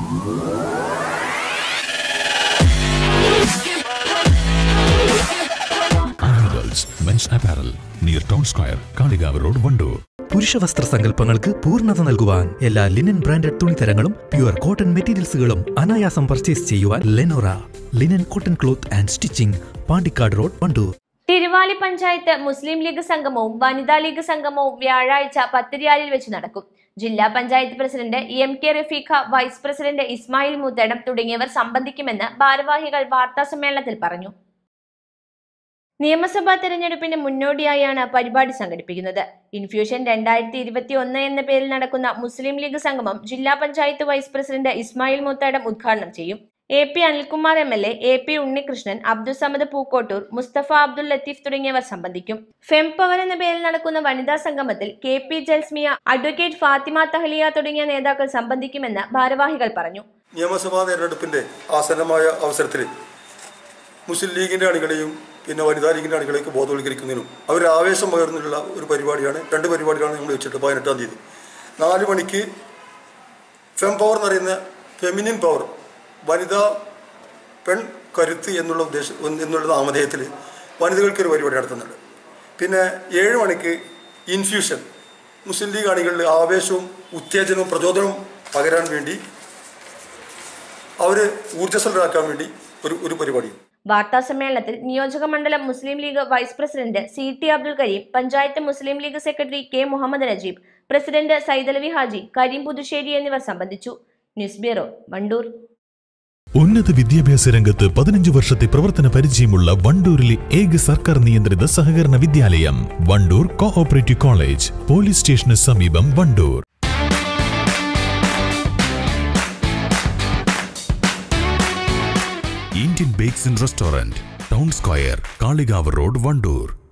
Arnold's Men's Apparel near Town Square, Kaligav Road, Vandoor. പുരുഷ വസ്ത്ര സങ്കല്പങ്ങൾക്ക് പൂർണ്ണത നൽകുവാൻ എല്ലാ ലിനൻ ബ്രാൻഡഡ് തുണിത്തരങ്ങളും പ്യുവർ കോട്ടൺ മെറ്റീരിയൽസുകളും അനായാസം പർച്ചേസ് ചെയ്യുവാൻ Lenora linen cotton cloth and stitching Pandikkad road Wandoor Thiruvali panchayat Muslim League സംഗമവും വനിതാ ലീഗ് സംഗമവും വ്യാഴാഴ്ച പത്തിരിയാലിൽ വെച്ച് നടക്കും ജില്ലാ panchayat president M K Rafeeqa vice president Ismail Muthadam തുടങ്ങിയവർ സംബന്ധിക്കുമെന്ന് ഭാരവാഹികൾ വാർത്താസമ്മേളനത്തിൽ പറഞ്ഞു നിയമസഭാ തെരഞ്ഞെടുപ്പിന് മുന്നോടിയായാണ് പരിപാടി സംഘടിപ്പിക്കുന്നത് ഇൻഫ്യൂഷൻ രണ്ടായിരത്തി ഇരുപത്തി ഒന്ന് എന്ന പേരിൽ നടക്കുന്ന മുസ്ലിം ലീഗ് സംഗമം ജില്ലാ പഞ്ചായത്ത് വൈസ് പ്രസിഡന്റ് ഇസ്മായിൽ മുത്തടം ഉദ്ഘാടനം ചെയ്യും A P Anilkumar M L A A P Unnikrishnan Abdussamad Pookkottur Mustafa Abdul Latheef തുടങ്ങിയവർ സംബന്ധിക്കും ഫെം പവർ എന്ന പേരിൽ നടക്കുന്ന വനിതാ സംഗമത്തിൽ K P Jalsmiya advocate Fathima Thahaliya തുടങ്ങിയ നേതാക്കൾ സംബന്ധിക്കുമെന്ന് ഭാരവാഹികൾ പറഞ്ഞു നിയമസഭാ തെരഞ്ഞെടുപ്പിൻ്റെ ആസന്നമായ അവസരത്തിൽ മുസ്ലിം ലീഗിൻ്റെ അണികളെയും പിന്നെ വനിതാ ലീഗിൻ്റെ അണികളെയൊക്കെ ബോധവൽക്കരിക്കുന്നതിനും അവർ ആവേശം പകർന്നിട്ടുള്ള ഒരു പരിപാടിയാണ് രണ്ട് പരിപാടികളാണ് നമ്മൾ വെച്ചിട്ട് പതിനെട്ടാം തീയതി നാല് മണിക്ക് ഫെം പവർ എന്ന് പറയുന്ന ഫെമിനിൻ പവർ വനിതാ പെൺ കരുത്ത് എന്നുള്ള ഉദ്ദേശം എന്നുള്ള നാമധേയത്തിൽ വനിതകൾക്ക് ഒരു പരിപാടി നടത്തുന്നുണ്ട് പിന്നെ ഏഴ് മണിക്ക് ഇൻഫ്യൂഷൻ മുസ്ലിം ലീഗ് അണികളിൽ ആവേശവും ഉത്തേജനവും പ്രചോദനവും പകരാൻ വേണ്ടി അവർ ഊർജ്ജസ്വലരാക്കാൻ വേണ്ടി ഒരു ഒരു പരിപാടി വാർത്താ സമ്മേളനത്തിൽ നിയോജക മണ്ഡലം Muslim League vice president C T Abdul Kareem panchayat Muslim League secretary K Muhammad Najeeb president Saidalavi Haji Kareem Puthussery എന്നിവർ സംബന്ധിച്ചു ന്യൂസ് ബ്യൂറോ വണ്ടൂർ ഉന്നത വിദ്യാഭ്യാസ രംഗത്ത് പതിനഞ്ച് വർഷത്തെ പ്രവർത്തന പരിചയമുള്ള വണ്ടൂരിലെ ഏക സർക്കാർ നിയന്ത്രിത സഹകരണ വിദ്യാലയം വണ്ടൂർ കോഓപ്പറേറ്റീവ് കോളേജ് പോലീസ് സ്റ്റേഷന് സമീപം Wandoor Indian bakes and restaurant town square Kalikavu road Wandoor